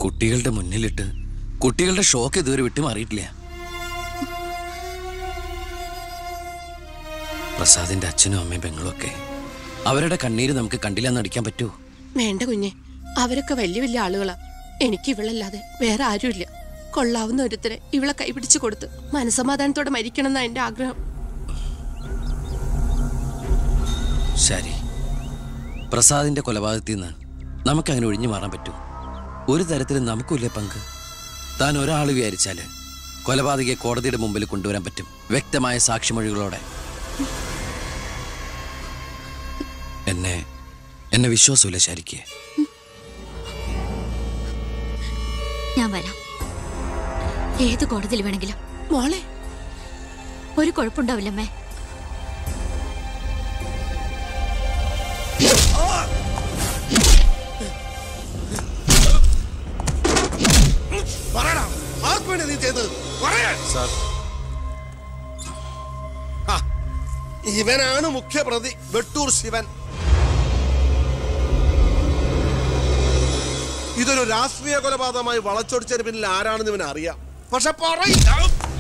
കുട്ടികളുടെ മുന്നിലിട്ട് കുട്ടികളുടെ ഷോക്ക് ഇതുവരെ വിട്ടു മാറിയിട്ടില്ല പ്രസാദിന്റെ അച്ഛനും അമ്മയും പെങ്ങളും ഒക്കെ അവരുടെ കണ്ണീര് നമുക്ക് കണ്ടില്ലെന്ന് അടിക്കാൻ പറ്റുമോ വേണ്ട കുഞ്ഞെ അവരൊക്കെ വലിയ വലിയ ആളുകളാ എനിക്ക് ഇവളല്ലാതെ വേറെ ആരുമില്ല കൊള്ളാവുന്ന ഒരുത്തരെ ഇവളെ കൈപിടിച്ചു കൊടുത്ത് മനസമാധാനത്തോടെ മരിക്കണം എന്നാ എന്റെ ആഗ്രഹം ശരി പ്രസാദിന്റെ കൊലപാതകത്തിൽ നിന്ന് നമുക്കങ്ങനെ ഒഴിഞ്ഞു മാറാൻ പറ്റൂ ഒരു തരത്തിലും നമുക്കില്ലേ പങ്ക് താൻ ഒരാൾ വിചാരിച്ചാല് കൊലപാതകയെ കോടതിയുടെ മുമ്പിൽ കൊണ്ടുവരാൻ പറ്റും വ്യക്തമായ സാക്ഷിമൊഴികളോടെ എന്നെ എന്നെ വിശ്വാസമില്ല ശരിക്ക് ഞാൻ വരാം ഏത് കോടതിയിൽ വേണമെങ്കിലും മോളെ ഒരു കുഴപ്പമുണ്ടാവില്ലമ്മേ പറയടാ ആർക്ക് വേണ്ടി നീ ചെയ്തത് പറയാൻ സാർ ആ, ഇവനാണ് മുഖ്യപ്രതി വെട്ടൂർ ശിവൻ ഇതൊരു രാഷ്ട്രീയ കൊലപാതകമായി വളച്ചൊടിച്ചതിന് പിന്നിൽ ആരാണെന്ന് ഇവൻ അറിയാം പക്ഷെ പറയില്ല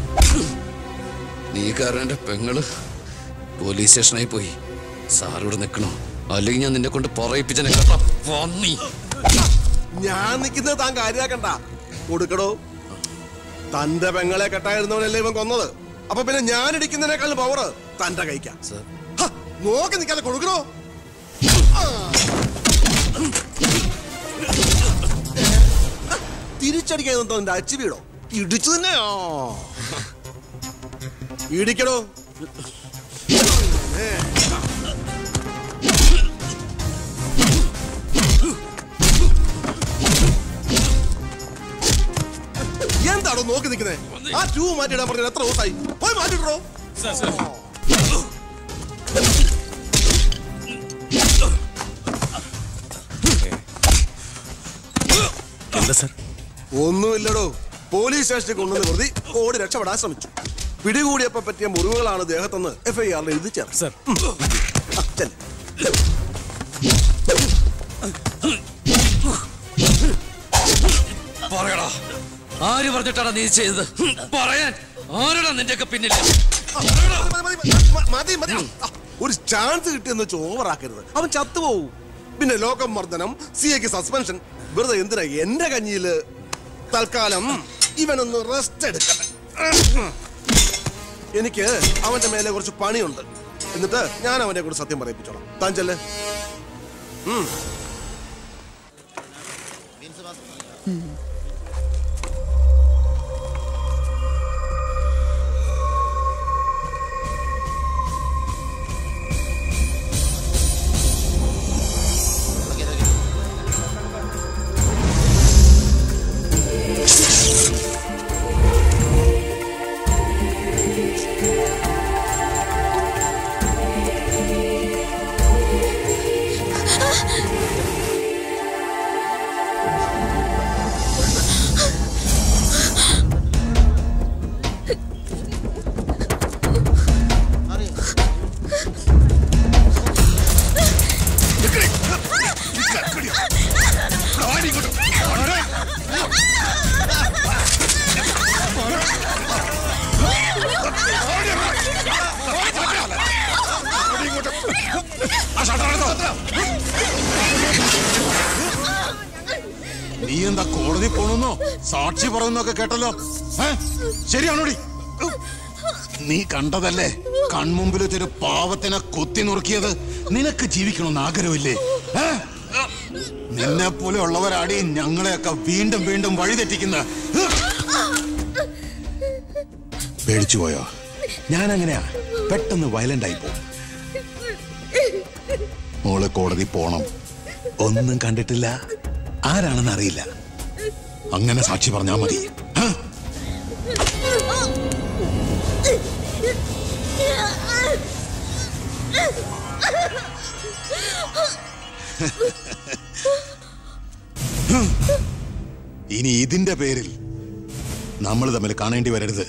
നീ കാരണം എന്റെ പെങ്ങള് പോലീസ് സ്റ്റേഷനായി പോയി സാറിവിടെ നിൽക്കണോ അല്ലെങ്കിൽ ഞാൻ നിന്നെ കൊണ്ട് പറയിപ്പിച്ചനെ കേട്ടോ പന്നി. ഞാൻ നിൽക്കുന്നത് താൻ കാര്യാക്കണ്ട കൊടുക്കടോ തന്റെ പെങ്ങളെ കെട്ടായിരുന്നവനല്ലേ ഇവൻ കൊന്നത് അപ്പൊ പിന്നെ ഞാൻ ഇടിക്കുന്നതിനേക്കാളും പവർ തന്റെ കഴിക്കാം ഹ, നോക്കി നിൽക്കാതെ കൊടുക്കണോ ആ. തിരിച്ചടിക്കാൻ തന്റെ അച്ചു വീടോ ഇടിച്ചു തന്നെയോ ഇടിക്കടോ എന്താണോ നോക്കി നിൽക്കുന്നത് ആ ട്യൂബ് മാറ്റിയിടാൻ പറഞ്ഞത് എത്ര ദിവസമായി പോയി മാറ്റിട്ടോ എന്താ സാർ ഒന്നുമില്ലടോ പോലീസ് സ്റ്റേഷനിൽ കൊണ്ടുവന്ന് പ്രതി ഓടി രക്ഷപ്പെടാൻ ശ്രമിച്ചു പിടികൂടിയപ്പോ പറ്റിയ മുറിവുകളാണ് ദേഹത്തെന്ന് എഫ് ഐ ആറിൽ എഴുതി ചേർത്ത് സാർ പറയടാ ആര് പറഞ്ഞിട്ടാണ് നീ ചെയ്തത് പറയാൻ ആരാടാ നിന്റെയൊക്കെ പിന്നിൽ മതി മതി ആ, ഒരു ചാൻസ് കിട്ടിയെന്ന് വെച്ച് ഓവറാക്കരുത് അവൻ ചത്തുപോകും പിന്നെ ലോകം മർദ്ദനം സി എക്ക് സസ്പെൻഷൻ വെറുതെ എന്തിനാ എന്റെ കഞ്ഞിയില് തൽക്കാലം ഇവനൊന്ന് റെസ്റ്റ് എടുക്കട്ടെ എനിക്ക് അവന്റെ മേലെ കുറച്ച് പണിയുണ്ട് എന്നിട്ട് ഞാൻ അവനെ കൂടെ സത്യം പറയിപ്പിച്ചോളാം താൻ ചെല്ലേ നീ എന്താ കോടതി പോണെന്നോ സാക്ഷി പറയുന്നൊക്കെ കേട്ടല്ലോ ഏ? ശരിയാണോടി നീ കണ്ടതല്ലേ കൺമുമ്പിൽ ഒരു പാവത്തിനെ കൊത്തി നുറുക്കിയത് നിനക്ക് ജീവിക്കണമെന്ന് ആഗ്രഹമില്ലേ ഏ? നിന്നെ പോലെ ഉള്ളവരാടി ഞങ്ങളെയൊക്കെ വീണ്ടും വീണ്ടും വഴിതെറ്റിക്കുന്ന പേടിച്ചു പോയോ ഞാൻ അങ്ങനെയാ പെട്ടെന്ന് വയലന്റ് ആയി പോകും മോള് കോടതി പോണം ഒന്നും കണ്ടിട്ടില്ല ആരാണെന്ന് അറിയില്ല അങ്ങനെ സാക്ഷി പറഞ്ഞാ മതി ആ? ഇനി ഇതിന്റെ പേരിൽ നമ്മൾ തമ്മിൽ കാണേണ്ടി വരരുത്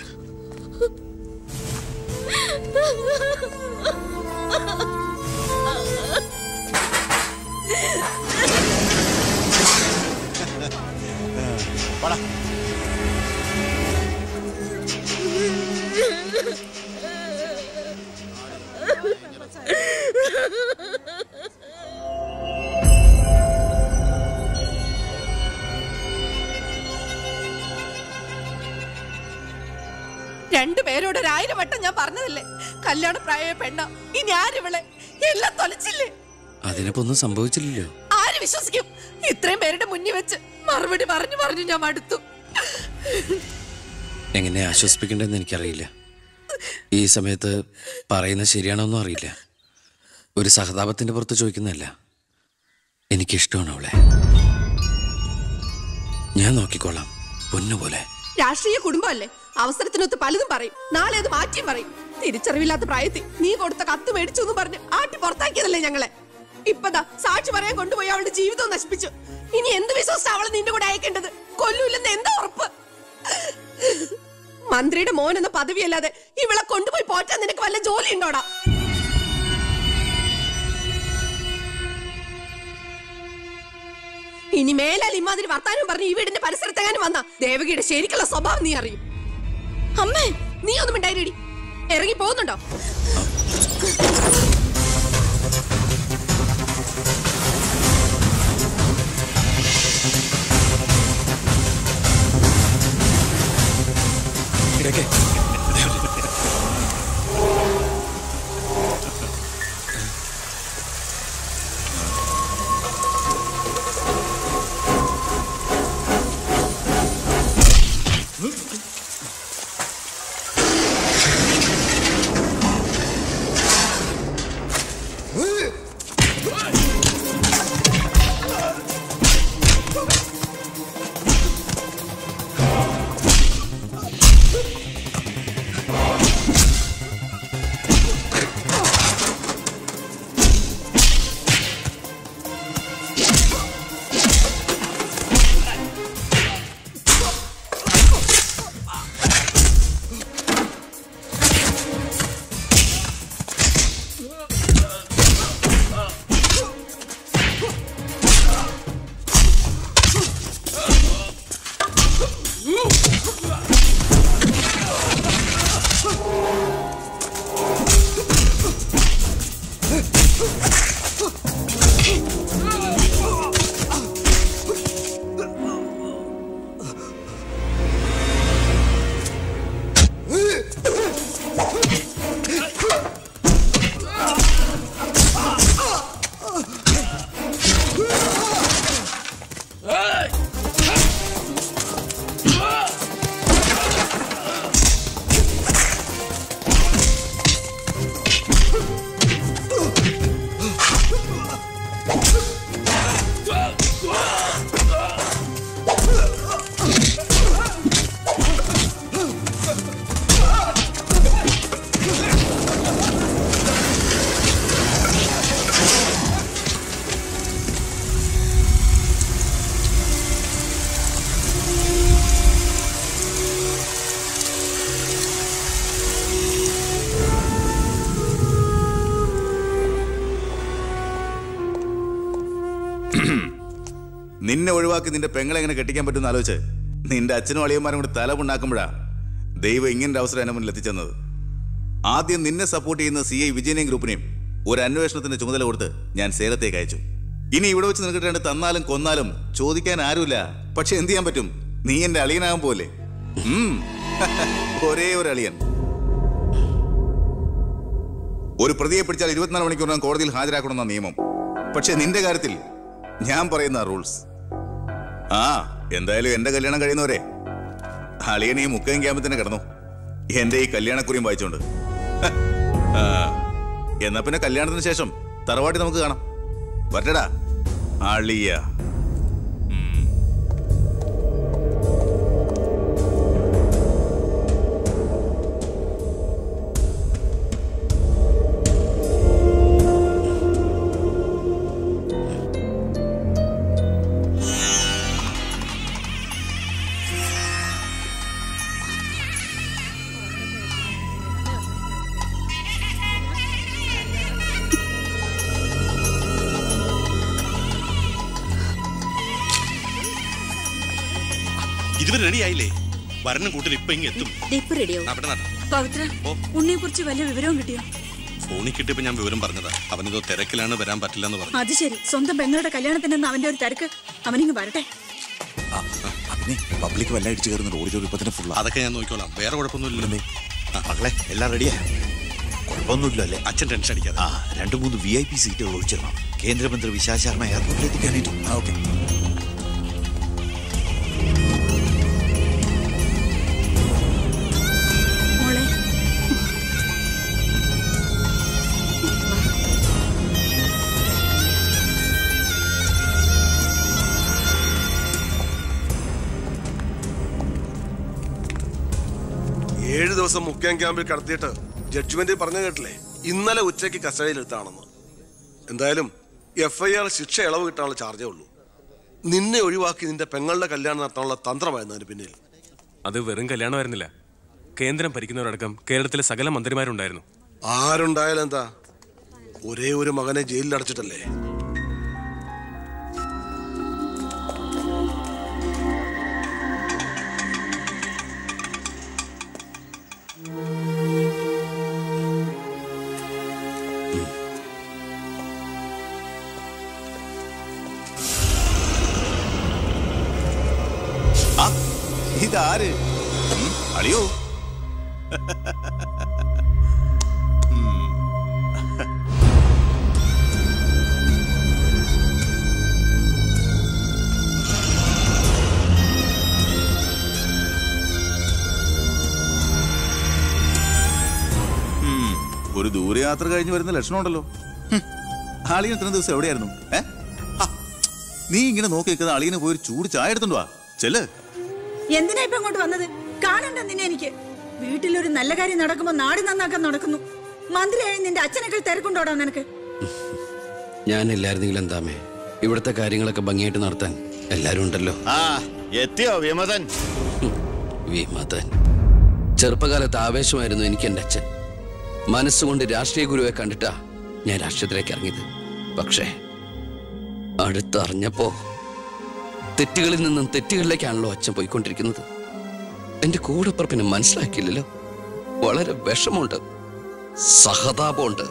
വാടാ രണ്ടുപേരോട് ഒരായിരം വട്ടം ഞാൻ പറഞ്ഞതല്ലേ കല്യാണ പ്രായ പെണ്ണ ഇനി ആരിവളെ എല്ലാം തൊലച്ചില്ലേ അതിനിപ്പോ ഒന്നും സംഭവിച്ചില്ലല്ലോ ആര് വിശ്വസിക്കും ഇത്രയും പേരുടെ മുന്നിൽ വെച്ച് മറുപടി പറഞ്ഞു പറഞ്ഞു ഞാൻ മടുത്തു എങ്ങനെ ആശ്വസിപ്പിക്കണ്ടെന്ന് എനിക്കറിയില്ല ഈ സമയത്ത് പറയുന്നത് ശരിയാണോന്നും അറിയില്ല ഒരു സഹതാപത്തിന്റെ പുറത്ത് ചോദിക്കുന്നതല്ല എനിക്കിഷ്ടമാണ് അവളെ ഞാൻ നോക്കിക്കോളാം പൊന്നുപോലെ രാഷ്ട്രീയ കുടുംബമല്ലേ അവസരത്തിനൊത്ത് പലതും പറയും നാളെ അത് മാറ്റിയും പറയും തിരിച്ചറിവില്ലാത്ത പ്രായത്തിൽ നീ കൊടുത്ത കത്ത് മേടിച്ചു എന്ന് പറഞ്ഞ് ആട്ടി പുറത്താക്കിയതല്ലേ ഞങ്ങളെ ഇപ്പതാ സാക്ഷി പറയാൻ കൊണ്ടുപോയി അവളുടെ ജീവിതവും നശിപ്പിച്ചു ഇനി എന്ത് വിശ്വസിച്ച അവളെ നിന്റെ കൂടെ അയക്കേണ്ടത് കൊല്ലൂല്ലെന്ന് എന്താ ഉറപ്പ് മന്ത്രിയുടെ മോൻ എന്ന പദവിയല്ലാതെ ഇവളെ കൊണ്ടുപോയി പോറ്റാൻ നിനക്ക് വല്ല ജോലി ഉണ്ടോടാ ഇനി മേലാൽ ഇമാതിരി വർത്താനം പറഞ്ഞ് ഈ വീടിന്റെ പരിസരത്തെങ്ങാനും വന്ന ദേവകിയുടെ ശരിക്കുള്ള സ്വഭാവം നീ അറിയും അമ്മേ നീ ഒന്നും മിണ്ടായിരടി ഇറങ്ങി പോകുന്നുണ്ടോ നിന്നെ ഒഴിവാക്കി നിന്റെ പെങ്ങളെ എങ്ങനെ കെട്ടിക്കാൻ പറ്റുമെന്ന് ആലോചിച്ച് നിന്റെ അച്ഛനും അളിയന്മാരും കൂടി തല ഉണ്ടാക്കുമ്പോഴാ ദൈവം ഇങ്ങനെ അവസരം എന്നെ മുന്നിൽ എത്തിച്ചെന്നത് ആദ്യം നിന്നെ സപ്പോർട്ട് ചെയ്യുന്ന സി ഐ വിജയനെയും ഗ്രൂപ്പിനെയും ഒരു അന്വേഷണത്തിന്റെ ചുമതല കൊടുത്ത് ഞാൻ സേലത്തേക്ക് അയച്ചു ഇനി ഇവിടെ വെച്ച് നിനക്ക് രണ്ട് തന്നാലും കൊന്നാലും ചോദിക്കാൻ ആരുമില്ല പക്ഷെ എന്ത് ചെയ്യാൻ പറ്റും നീ എന്റെ അളിയനാകാൻ പോലെ ഒരേ ഒരു അളിയൻ ഒരു പ്രതിയെ പിടിച്ചാൽ ഇരുപത്തിനാല് മണിക്കൂറിനകം കോടതിയിൽ ഹാജരാക്കണമെന്ന നിയമം പക്ഷെ നിന്റെ കാര്യത്തിൽ ഞാൻ പറയുന്ന റൂൾസ് ആ എന്തായാലും എന്റെ കല്യാണം കഴിയുന്നവരെ അളിയൻ ഈ മുക്കയും ക്യാമ്പിൽ തന്നെ കിടന്നു എന്റെ ഈ കല്യാണക്കുറിയും വായിച്ചോണ്ട് ഹ, ആ, എന്നാ പിന്നെ കല്യാണത്തിന് ശേഷം തറവാട്ടി നമുക്ക് കാണാം വരട്ടടാ അളിയ ഇതുവരെ റെഡി ആയില്ലേ വരനും കൂട്ടിന് ഇപ്പൊ ഇങ്ങ് എത്തും ഇപ്പൊ റെഡിയാവും അവിടെ നട പവിത്ര ഓ. ഉണ്ണിയെ കുറിച്ച് വല്ല വിവരവും കിട്ടിയോ ഫോണിൽ കിട്ടിയപ്പോ ഞാൻ വിവരം പറഞ്ഞതാ അവനിതോ തിരക്കിലാണ് വരാൻ പറ്റില്ല എന്ന് പറഞ്ഞു അത് ശരി സ്വന്തം പെങ്ങളുടെ കല്യാണത്തിനെന്ന് അവന്റെ ഒരു തിരക്ക് അവനിങ്ങ് വരട്ടെ അതിനെ പബ്ലിക് വല്ല ഇടിച്ചു കയറുന്ന ഓഡിറ്റോറിയം ഇപ്പൊ തന്നെ ഫുള്ളാ അതൊക്കെ ഞാൻ നോക്കിക്കോളാം വേറെ കുഴപ്പമൊന്നുമില്ലല്ലേ മകളെ എല്ലാം റെഡിയാ കുഴപ്പമൊന്നുമില്ല അല്ലേ അച്ഛൻ ടെൻഷൻ അടിക്കാതെ ആ രണ്ട് മൂന്ന് വി ഐ പി സീറ്റുകൾ ഒഴിച്ചിടണം കേന്ദ്രമന്ത്രി വിശാൽ ശർമ്മ എയർപോർട്ടിൽ എത്തിക്കാനായിട്ടു ആ ഓക്കെ മോളെ ഏഴ് ദിവസം മുഖ്യം ക്യാമ്പിൽ കടത്തിയിട്ട് ജഡ്ജ്മെന്റ് പറഞ്ഞു കേട്ടില്ലേ ഇന്നലെ ഉച്ചയ്ക്ക് കസ്റ്റഡിയിലെടുത്താണെന്ന് എന്തായാലും എഫ് ഐ ആർ ശിക്ഷ ഇളവ് കിട്ടാനുള്ള ചാർജേ ഉള്ളൂ നിന്നെ ഒഴിവാക്കി നിന്റെ പെങ്ങളുടെ കല്യാണം നടത്താനുള്ള തന്ത്രമായിരുന്നു അതിന് പിന്നിൽ അത് വെറും കല്യാണമായിരുന്നില്ല കേന്ദ്രം ഭരിക്കുന്നവരടക്കം കേരളത്തിലെ സകല മന്ത്രിമാരുണ്ടായിരുന്നു ആരുണ്ടായാലും എന്താ ഒരേ ഒരു മകനെ ജയിലിൽ അടച്ചിട്ടല്ലേ ആ ഇതാര് ഉം, അളിയോ ഉം, ഒരു ദൂരയാത്ര കഴിഞ്ഞ് വരുന്ന ലക്ഷണമുണ്ടല്ലോ ഹും, അളിയൻ ഇത്രയും ദിവസം എവിടെയായിരുന്നു ഏ ആ, നീ ഇങ്ങനെ നോക്കി നിൽക്കുന്ന അളിയന് പോയി ഒരു ചൂട് ചായ എടുത്തോണ്ട് വാ ചെല്ല് എന്തിനാ ഇപ്പൊ അങ്ങോട്ട് വന്നത് കാണണ്ട നിന്നെ എനിക്ക് വീട്ടിലൊരു നല്ല കാര്യം നടക്കുമ്പോ നാട് നന്നാക്കാൻ നടക്കുന്നു മന്ത്രിയായി നിന്റെ അച്ഛനൊക്കെ തിരക്കുണ്ടോടാ നിനക്ക് ഞാനില്ലായിരുന്നെങ്കിൽ എന്താമേ ഇവിടുത്തെ കാര്യങ്ങളൊക്കെ ഭംഗിയായിട്ട് നടത്താൻ എല്ലാരും ഉണ്ടല്ലോ ആ എത്തിയോ വിമതൻ വിമതൻ ചെറുപ്പകാലത്ത് ആവേശമായിരുന്നു എനിക്ക് എൻ്റെ അച്ഛൻ മനസ്സുകൊണ്ട് രാഷ്ട്രീയ ഗുരുവെ കണ്ടിട്ടാ ഞാൻ രാഷ്ട്രീയത്തിലേക്ക് ഇറങ്ങിയത് പക്ഷേ അടുത്തറിഞ്ഞപ്പോ തെറ്റുകളിൽ നിന്നും തെറ്റുകളിലേക്കാണല്ലോ അച്ഛൻ പോയിക്കൊണ്ടിരിക്കുന്നത് എന്റെ കൂടെപ്പുറപ്പിനെ മനസ്സിലാക്കിയില്ലല്ലോ വളരെ വിഷമമുണ്ട് സഹതാപമുണ്ട്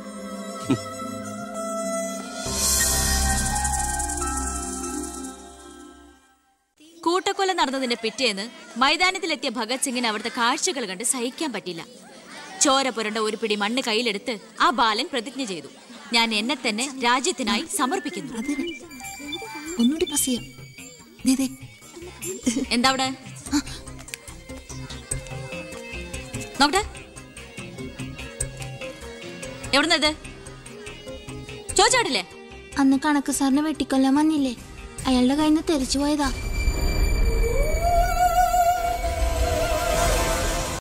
കൂട്ടക്കൊല നടന്നതിന്റെ പിറ്റേന്ന് മൈതാനത്തിലെത്തിയ ഭഗത് സിംഗിന് അവിടുത്തെ കാഴ്ചകൾ കണ്ട് സഹിക്കാൻ പറ്റില്ല ചോര പുരണ്ട ഒരു പിടി മണ്ണ് കയ്യിലെടുത്ത് ആ ബാലൻ പ്രതിജ്ഞ ചെയ്തു ഞാൻ എന്നെ തന്നെ രാജ്യത്തിനായി സമർപ്പിക്കുന്നു ഒന്നുകൂടി പ്രസ് ചെയ്യാം ദേ, ദേ. എന്താ അവിടെ നോക്കട്ടെ എവിടുന്ന ഇത് ചോദിച്ചാടില്ലേ അന്ന് കണക്ക് സാറിനെ വെട്ടിക്കൊല്ലാൻ വന്നില്ലേ അയാളുടെ കയ്യിൽ നിന്ന് തെറിച്ചു പോയതാ